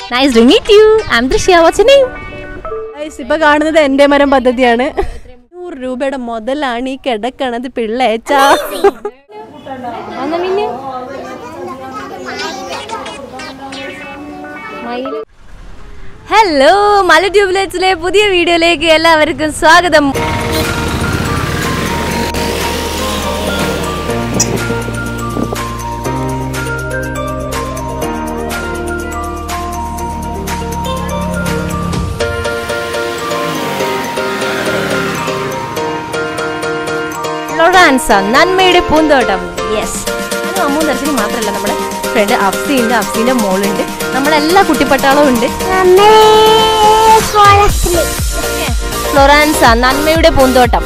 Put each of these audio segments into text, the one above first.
Nice to meet you I am Drishya what's name guys ഇപ്പൊ കാണുന്നത് എന്റെ മരം പദ്ധതിയാണ് നൂറ് രൂപയുടെ മുതലാണ് ഈ കിടക്കണത് പിള്ളേച്ചാ ഹലോ മല ട്യൂബ്ലൈറ്റ്സിലെ പുതിയ വീഡിയോയിലേക്ക് എല്ലാവർക്കും സ്വാഗതം ലൊറാൻസ നന്മയുടെ പൂന്തോട്ടം യെസ് അത് അമ്മു ദർശനം മാത്രമല്ല നമ്മുടെ ഫ്രണ്ട് അഫ്സിയുണ്ട് അഫ്സിന്റെ മോളുണ്ട് നമ്മളെല്ലാ കുട്ടിപ്പട്ടാളവും ഉണ്ട് ഫ്ലൊറാൻസ നന്മയുടെ പൂന്തോട്ടം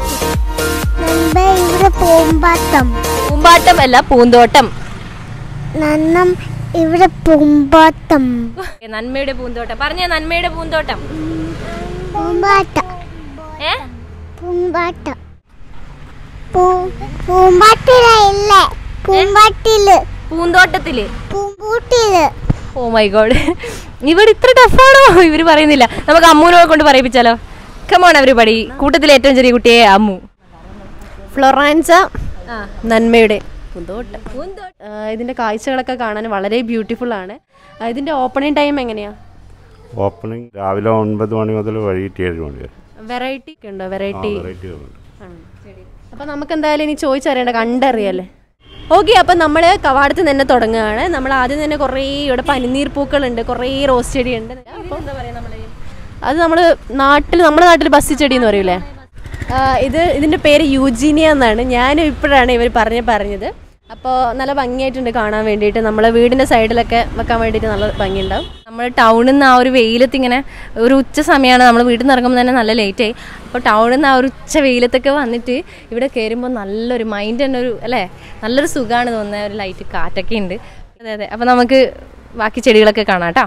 ഇവിടെ പൂമ്പാട്ടം പൂമ്പാട്ടം അല്ല പൂന്തോട്ടം നന്നം ഇവിടെ പൂമ്പാട്ടം ഏ, നന്മയുടെ പൂന്തോട്ടം പറഞ്ഞ നന്മയുടെ പൂന്തോട്ടം പൂമ്പാട്ട ഏ പൂമ്പാട്ട പൂ- പൂമ്പാട്ടിലല്ലേ പൂമ്പാട്ടില് പൂന്തോട്ടത്തില് പൂമ്പൂട്ടില് ഓ മൈ ഗോഡ് ഇവിടെ ഇത്ര ടഫാണോ ഇവര് പറയുന്നില്ല നമുക്ക് അമ്മുനെ കൊണ്ട് പറയിപ്പിച്ചാലോ കമോൺ അവര് പടി കൂട്ടത്തിലെ ഏറ്റവും ചെറിയ കുട്ടിയെ അമ്മു ഫ്ലൊറാൻസ നന്മയുടെ പൂന്തോട്ടം ആ, ഇതിന്റെ കാഴ്ചകളൊക്കെ കാണാൻ വളരെ ബ്യൂട്ടിഫുൾ ആണ് ആ, ഇതിന്റെ ഓപ്പണിംഗ് ടൈം എങ്ങനെയാ ഓപ്പണിംഗ് രാവിലെ ഒൻപത് മണി മുതൽ വൈകിട്ട് ഏഴ് മണി വരെ വെറൈറ്റി ഒക്കെ ഉണ്ടോ ആ, വെറൈറ്റി വെറൈറ്റികളുണ്ട് അപ്പൊ നമുക്ക് എന്തായാലും ഇനി ചോദിച്ചറിയണ്ട കണ്ടറിയല്ലേ ഓക്കെ അപ്പം നമ്മൾ കവാടത്ത് തന്നെ തുടങ്ങുകയാണ് നമ്മൾ ആദ്യം തന്നെ കുറേ ഇവിടെ പനിനീർ പൂക്കളുണ്ട് കുറേ റോസ് ചെടി ഉണ്ട് അപ്പോൾ അത് നമ്മൾ നാട്ടിൽ നമ്മുടെ നാട്ടിൽ ബസ്സി ചെടി എന്ന് പറയൂലേ ആ, ഇത് ഇതിൻ്റെ പേര് യൂജീനിയ എന്നാണ് ഞാനും ഇപ്പോഴാണ് ഇവർ പറഞ്ഞ് പറഞ്ഞത് അപ്പോൾ നല്ല ഭംഗിയായിട്ടുണ്ട് കാണാൻ വേണ്ടിയിട്ട് നമ്മളെ വീടിൻ്റെ സൈഡിലൊക്കെ വെക്കാൻ വേണ്ടിയിട്ട് നല്ല ഭംഗിയുണ്ടാവും നമ്മൾ ടൗണിൽ നിന്ന് ആ ഒരു വെയിലത്ത് ഇങ്ങനെ ഒരു ഉച്ച സമയമാണ് നമ്മൾ വീട്ടിൽ നിന്ന് ഇറങ്ങുമ്പോൾ തന്നെ നല്ല ലേറ്റായി അപ്പോൾ ടൗണിൽ നിന്ന് ആ ഒരു ഉച്ച വെയിലത്തൊക്കെ വന്നിട്ട് ഇവിടെ കയറുമ്പോൾ നല്ലൊരു മൈൻഡ് തന്നെ ഒരു അല്ലേ നല്ലൊരു സുഖമാണ് തോന്നുന്നത് ഒരു ലൈറ്റ് കാറ്റൊക്കെ ഉണ്ട് അതെ അതെ അപ്പോൾ നമുക്ക് ബാക്കി ചെടികളൊക്കെ കാണാം കേട്ടോ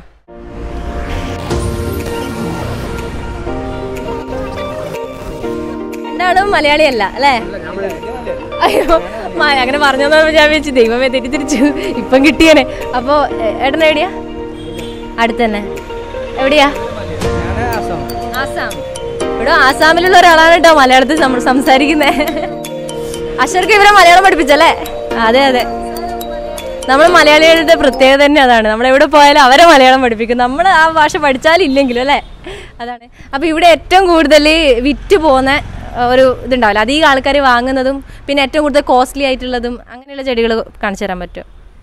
രണ്ടാളും മലയാളിയല്ല അല്ലേ അയ്യോ മ- അങ്ങനെ പറഞ്ഞോന്ന് ഞാൻ വെച്ച് ദൈവമേ തെറ്റിദ്ധരിച്ചു ഇപ്പം കിട്ടിയേനെ അപ്പോൾ ഏട്ടൻ എവിടെയാ അടുത്ത് തന്നെ എവിടെയാ ആസാം ഇവിടെ ആസാമിലുള്ള ഒരാളാണ് കേട്ടോ മലയാളത്തിൽ നമ്മൾ സംസാരിക്കുന്നത് അഷർക്ക് ഇവരെ മലയാളം പഠിപ്പിച്ചല്ലേ അതെ അതെ നമ്മൾ മലയാളികളുടെ പ്രത്യേകത തന്നെ അതാണ് നമ്മൾ എവിടെ പോയാലും അവരെ മലയാളം പഠിപ്പിക്കും നമ്മൾ ആ ഭാഷ പഠിച്ചാലും ഇല്ലെങ്കിലും അല്ലേ അതാണ് അപ്പോൾ ഇവിടെ ഏറ്റവും കൂടുതൽ വിറ്റ് പോകുന്ന ഏഹ്, ഒരു ഇതുണ്ടാവില്ല അധികം ആൾക്കാർ വാങ്ങുന്നതും പിന്നെ ഏറ്റവും കൂടുതൽ കോസ്റ്റ്ലി ആയിട്ടുള്ളതും അങ്ങനെയുള്ള ചെടികൾ കാണിച്ചു തരാൻ പറ്റുമോ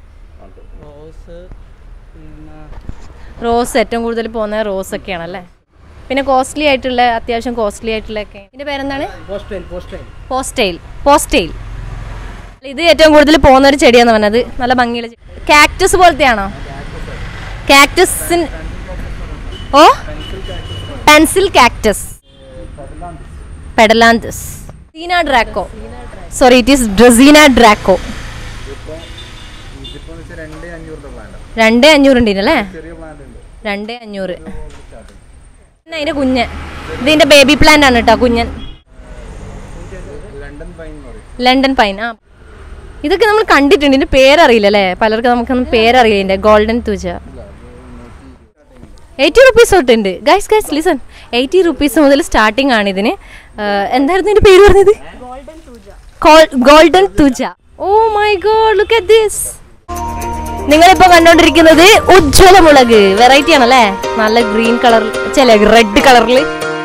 റോസ് ഏറ്റവും കൂടുതൽ പോകുന്ന റോസ് ഒക്കെയാണ് അല്ലേ പിന്നെ കോസ്റ്റ്ലി ആയിട്ടുള്ള അത്യാവശ്യം കോസ്റ്റ്ലി ആയിട്ടുള്ള ഒക്കെ ഇതിന്റെ പേരെന്താണ് പോസ്റ്റൈൽ പോസ്റ്റൈൽ ഇത് ഏറ്റവും കൂടുതൽ പോകുന്ന ഒരു ചെടിയാന്ന് പറഞ്ഞത് നല്ല ഭംഗിയുള്ള കാക്ടസ് പോലത്തെയാണോ കാക്ടസിൻ ഓ പെൻസിൽ കാക്ടസ് പെഡലാന്തസ് സീന draco sorry it is dracaena draco രണ്ട് അഞ്ഞൂറ് അല്ലേ രണ്ട് അഞ്ഞൂറ് പിന്നെ അതിന്റെ കുഞ്ഞ് ഇതിന്റെ ബേബി പ്ലാന്റ് ആണ് കേട്ടോ കുഞ്ഞൻ ലണ്ടൻ പൈൻ ആ ഇതൊക്കെ നമ്മൾ കണ്ടിട്ടുണ്ട് ഇതിന്റെ പേരറിയില്ല അല്ലേ പലർക്കും നമുക്കൊന്നും പേരറിയില്ല ഇതിന്റെ ഗോൾഡൻ തുജ എയ്റ്റി റുപ്പീസ് തൊട്ടുണ്ട് guys guys listen eighty rupees മുതൽ സ്റ്റാർട്ടിംഗ് ആണ് ഇതിന് ആ, എന്തായിരുന്നു ഇതിന്റെ പേര് പറഞ്ഞത് golden thuja oh my god look at this നിങ്ങളിപ്പോ കണ്ടോണ്ടിരിക്കുന്നത് ഉജ്ജ്വല മുളക് വെറൈറ്റി ആണല്ലേ നല്ല ഗ്രീൻ കളർ ചില റെഡ് കളറിൽ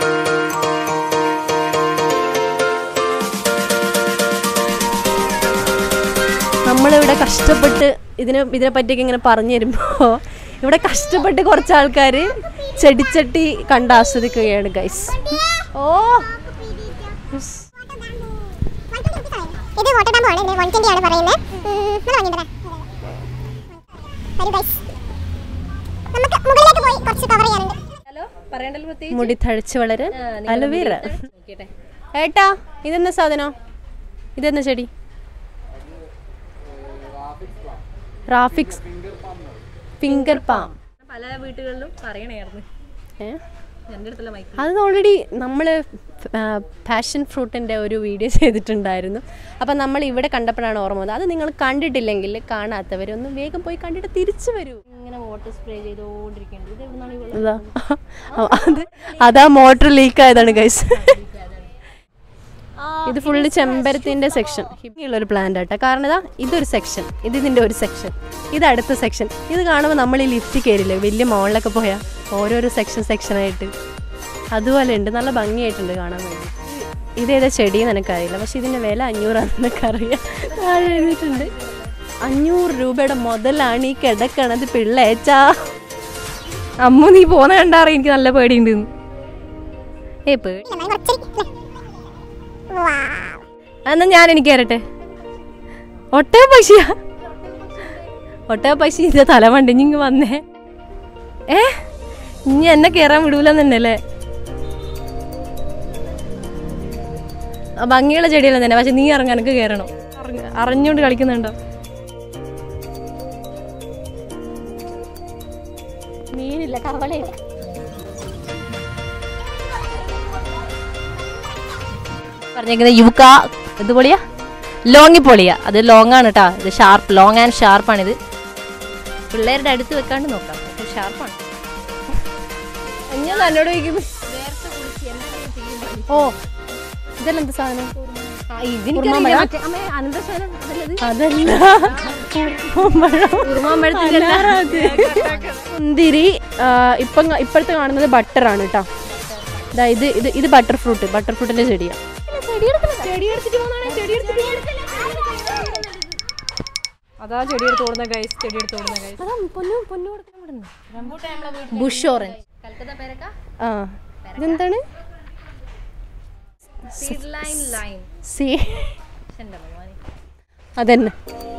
നമ്മളിവിടെ കഷ്ടപ്പെട്ട് ഇതിനെ ഇതിനെ പറ്റിയൊക്കെ ഇങ്ങനെ പറഞ്ഞു തരുമ്പോൾ ഇവിടെ കഷ്ടപ്പെട്ട് കുറച്ച് ആൾക്കാർ ചെടിച്ചട്ടി കണ്ട് ആസ്വദിക്കുകയാണ് ഗൈസ് ഓ ഇത് വാട്ടർ ടാമ്പ് ആണ് വൺ ട്വന്റി ആണ് പറയുന്നത് നല്ല ഭംഗിയുണ്ട് വരൂ ഗൈസ് നമുക്ക് മുകളിലേക്ക് പോയി കുറച്ച് കവർ ചെയ്യാനുണ്ട് മുടി തഴച്ച് വളരാൻ അലോവേര ഏട്ടാ ഇതെന്നാ സാധനം ഇതെന്നാ ചെടി റാഫിക്സ് ഫിംഗർ പാം പല വീട്ടുകളിലും പറയണായിരുന്നു ഏ അത് ഓൾറെഡി നമ്മൾ പാഷൻ ഫ്രൂട്ടിൻ്റെ ഒരു വീഡിയോ ചെയ്തിട്ടുണ്ടായിരുന്നു അപ്പം നമ്മൾ ഇവിടെ കണ്ടപ്പോഴാണ് ഓർമ്മ വന്നത് അത് നിങ്ങൾ കണ്ടിട്ടില്ലെങ്കിൽ കാണാത്തവരൊന്ന് വേഗം പോയി കണ്ടിട്ട് തിരിച്ചു വരൂ ഇങ്ങനെ വാട്ടർ സ്പ്രേ ചെയ്തോണ്ടിരിക്കുന്നുണ്ട് ഇത് എവിടുന്നാണ് ഈ വെള്ളം അതാ അത് അതാ മോട്ടർ ലീക്ക് ആയതാണ് ഗൈസ് ഇത് ഫുള്ള് ചെമ്പരത്തിന്റെ സെക്ഷൻ ഒരു പ്ലാന്റ് ആട്ടോ കാരണം ഇതാ ഇതൊരു സെക്ഷൻ ഇത് ഇതിന്റെ ഒരു സെക്ഷൻ ഇത് അടുത്ത സെക്ഷൻ ഇത് കാണുമ്പോൾ നമ്മൾ ഈ ലിഫ്റ്റ് കയറില്ലേ വലിയ മോളിലൊക്കെ പോയാൽ ഓരോരോ സെക്ഷൻ സെക്ഷനായിട്ട് അതുപോലെ ഉണ്ട് നല്ല ഭംഗിയായിട്ടുണ്ട് കാണാൻ വേണ്ടി ഇതേതാ ചെടിയെന്ന് എനിക്കറിയില്ല പക്ഷെ ഇതിന്റെ വില അഞ്ഞൂറാണെന്നൊക്കെ അറിയാം താഴെ എഴുതിയിട്ടുണ്ട് അഞ്ഞൂറ് രൂപയുടെ മുതലാണ് ഈ കിടക്കണത് പിള്ളേച്ചാ അമ്മ നീ പോന്ന കണ്ടാറി എനിക്ക് നല്ല പേടിയുണ്ട് ഏ പേടി ഇല്ല, എന്നാലും കുറച്ചൊരു ഇല്ലേ? വാ. എന്നാ ഞാൻ എനിക്ക് കയറട്ടെ ഒട്ടക പക്ഷിയാ ഒട്ടക പക്ഷി ഇത് തലമണ്ട ഇനി ഇങ്ങ് വന്നേ ഏ ഇനി എന്നെ കയറാൻ വിടൂലെന്ന് തന്നെയല്ലേ ആ, ഭംഗിയുള്ള ചെടിയെല്ലാം തന്നെ പക്ഷെ നീ ഇറങ്ങാൻ എനിക്ക് കയറണം അറിഞ്ഞ- അറിഞ്ഞോണ്ട് കളിക്കുന്നുണ്ടോ മീനില്ല കവളയില്ല പറഞ്ഞേക്കുന്നത് യുക്ക ഇത് പൊളിയാ ലോങ്ങി പൊളിയാ അത് ലോങ് ആണ് കേട്ടോ ഇത് ഷാർപ്പ് ലോങ് ആൻഡ് ഷാർപ്പാണിത് പിള്ളേരുടെ അടുത്ത് വെക്കാണ്ട് നോക്കാം പക്ഷെ ഷാർപ്പാണ് ഞാൻ എന്നോട് ചോദിക്കുന്നു ഓ ഇതെല്ലാം എന്ത് സാധനം അതല്ല മുന്തിരി ആ, ഇപ്പം ക- ഇപ്പോഴത്തെ കാണുന്നത് ബട്ടറാണ് കേട്ടോ ഇതാ ഇത് ഇത് ഇത് ബട്ടർ ഫ്രൂട്ട് ബട്ടർ ഫ്രൂട്ടിന്റെ ചെടിയാ അതാ ചെടി എടുത്ത് ഓടുന്ന ഗൈസ് ചെടി എടുത്ത് ഓടുന്ന ഗൈസ് ബുഷ് ഓറഞ്ച് ആ ഇതെന്താണ് സി അതന്നെ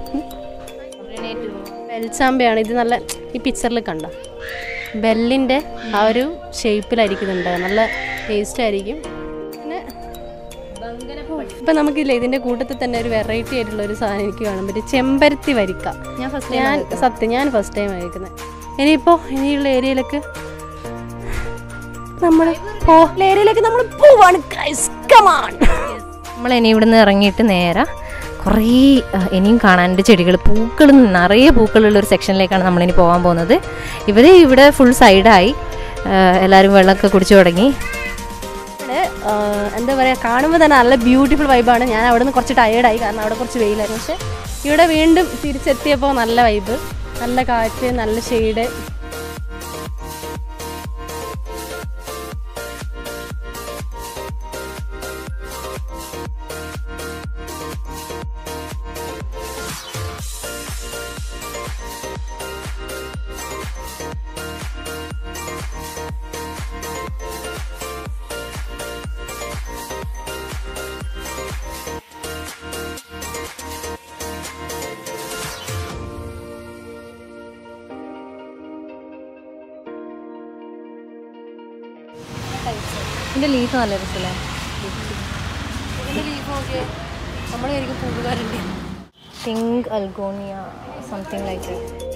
ബെൽച്ചാമ്പയാണ് ഇത് നല്ല ഈ പിക്ചറിൽ കണ്ട ബെല്ലിൻ്റെ ആ ഒരു ഷേപ്പിലായിരിക്കുന്നുണ്ട് നല്ല ടേസ്റ്റ് ആയിരിക്കും പിന്നെ ഇപ്പം നമുക്കില്ല ഇതിൻ്റെ കൂട്ടത്തിൽ തന്നെ ഒരു വെറൈറ്റി ആയിട്ടുള്ള ഒരു സാധനം എനിക്ക് കാണാൻ പറ്റും ചെമ്പരത്തി വരിക്ക ഞാൻ ഫസ്റ്റ് ഞാൻ സത്യം ഞാൻ ഫസ്റ്റ് ടൈം കഴിക്കുന്നത് ഇനിയിപ്പോൾ ഇനിയുള്ള ഏരിയയിലേക്ക് നമ്മൾ പോ ഏരിയയിലേക്ക് നമ്മൾ പോവാണ് guys. Come on. നമ്മൾ ഇനി ഇവിടുന്ന് ഇറങ്ങിയിട്ട് നേരെ കുറേ ആ, ഇനിയും കാണാനുണ്ട് ചെടികൾ പൂക്കൾ നിറയെ പൂക്കളുള്ള ഒരു സെക്ഷനിലേക്കാണ് നമ്മളിനി പോകാൻ പോകുന്നത് ഇവർ ഇവിടെ ഫുൾ സൈഡായി എല്ലാവരും വെള്ളമൊക്കെ കുടിച്ചു തുടങ്ങി ഇവിടെ, ആ, എന്താ പറയുക കാണുമ്പോൾ തന്നെ നല്ല ബ്യൂട്ടിഫുൾ വൈബാണ് ഞാൻ അവിടെ നിന്ന് കുറച്ച് ടയേർഡായി കാരണം അവിടെ കുറച്ച് വെയിലായിരുന്നു പക്ഷേ ഇവിടെ വീണ്ടും തിരിച്ചെത്തിയപ്പോൾ നല്ല വൈബ് നല്ല കാറ്റ് നല്ല ഷെയ്ഡ് ഇതിൻ്റെ ലീഫ് നല്ല രസമല്ലേ നമ്മൾ ശരിക്കും പൂവുകാരുണ്ട് പിങ്ക് അൽഗോണിയ സംതിങ് ലൈക്ക്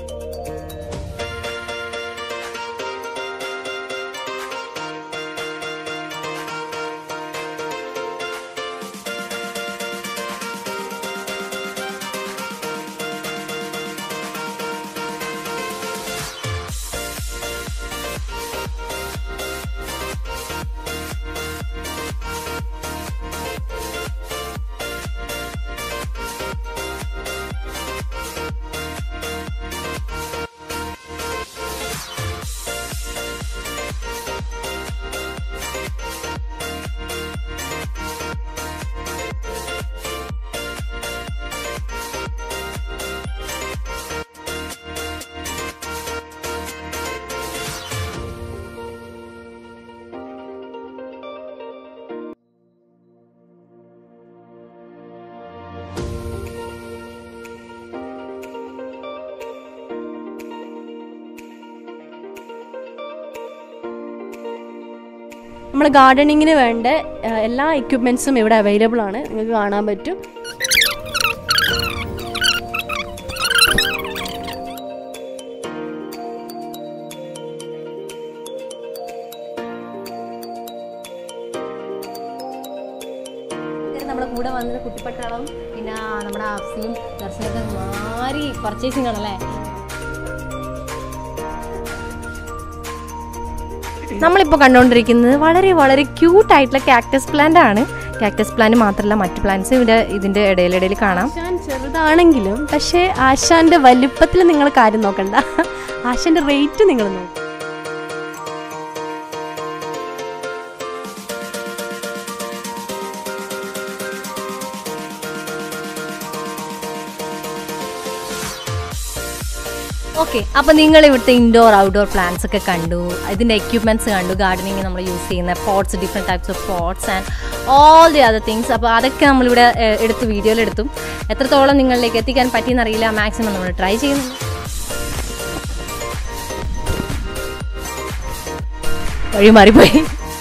നമ്മൾ ഗാർഡനിങ്ങിന് വേണ്ട ആ, എല്ലാ എക്യുപ്മെൻസും ഇവിടെ അവൈലബിൾ ആണ് നിങ്ങൾക്ക് കാണാൻ പറ്റും കൂടെ വന്നത് കുട്ടിപ്പട്ടാളം പിന്നെ നമ്മുടെ അഫ്സിയും ദർശനൊക്കെ മാറി പർച്ചേസിങ് ആണല്ലേ നമ്മളിപ്പോൾ കണ്ടുകൊണ്ടിരിക്കുന്നത് വളരെ വളരെ ക്യൂട്ട് ആയിട്ടുള്ള കാക്ടസ് പ്ലാന്റ് ആണ് കാക്ടസ് പ്ലാന്റ് മാത്രമല്ല മറ്റു പ്ലാന്റ്സും ഇവിടെ ഇതിൻ്റെ ഇടയിലിടയിൽ കാണാം ആശാൻ ചെറുതാണെങ്കിലും പക്ഷേ ആശാന്റെ വലുപ്പത്തിൽ നിങ്ങൾ കാര്യം നോക്കണ്ട ആശാന്റെ റേറ്റ് നിങ്ങൾ നോക്കും ഓക്കെ അപ്പൊ നിങ്ങൾ ഇവിടുത്തെ ഇൻഡോർ ഔട്ട്ഡോർ പ്ലാന്റ്സ് ഒക്കെ കണ്ടു ഇതിന്റെ എക്യുപ്മെന്റ്സ് കണ്ടു ഗാർഡനിങ് നമ്മൾ യൂസ് ചെയ്യുന്ന pots different types of pots and all the other things അപ്പോൾ അതൊക്കെ നമ്മളിവിടെ ഏഹ്, എടുത്ത് വീഡിയോയിൽ എടുത്തും എത്രത്തോളം നിങ്ങളിലേക്ക് എത്തിക്കാൻ പറ്റിയെന്നറിയില്ല മാക്സിമം നമ്മൾ ട്രൈ ചെയ്യുന്നു വഴി മാറിപ്പോയി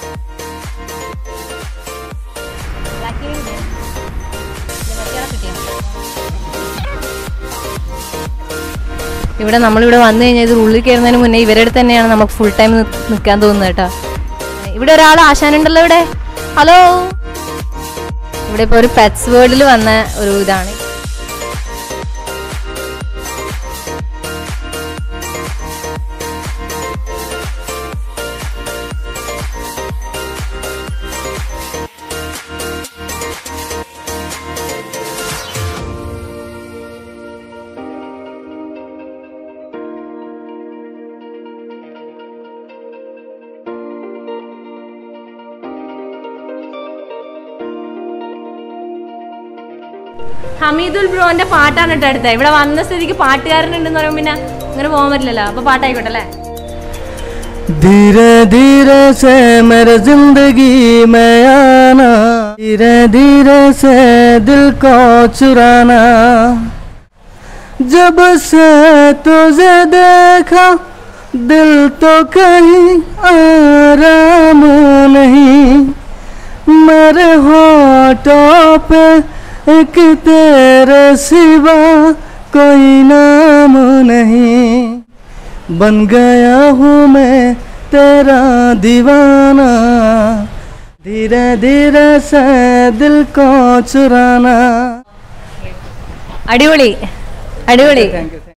ഇവിടെ നമ്മളിവിടെ വന്നു കഴിഞ്ഞാൽ ഇത് ഉള്ളിൽ കയറുന്നതിന് മുന്നേ ഇവരുടെ അടുത്ത് തന്നെയാണ് നമുക്ക് ഫുൾ ടൈം നിൽക്കാൻ തോന്നുന്നത് കേട്ടോ ഇവിടെ ഒരാൾ ആശാനുണ്ടല്ലോ ഇവിടെ ഹലോ ഇവിടെ ഇപ്പോൾ ഒരു പെറ്റ്സ് വേൾഡിൽ വന്ന ഒരു ഇതാണ് ഹമീദുൽ ബ്രോന്റെ പാട്ടാണ് കേട്ടോ അടുത്തത് ഇവിടെ വന്ന സ്ഥിതിക്ക് പാട്ടുകാരനുണ്ടെന്ന് പറയുമ്പോൾ പിന്നെ അങ്ങനെ പോകാൻ പറ്റില്ലല്ലോ അപ്പൊ പാട്ടായിക്കോട്ടെ അല്ലേ धीरे धीरे से मेरे जिंदगी में आना धीरे धीरे से दिल को चुराना जब से तुझे देखा दिल तो कहीं आराम नहीं मेरे होठों पे एक तेरे सिवा कोई नाम नहीं बन गया हूँ मैं तेरा दीवाना धीरे धीरे से दिल को चुराना അടിപൊളി അടിപൊളി थैंक यू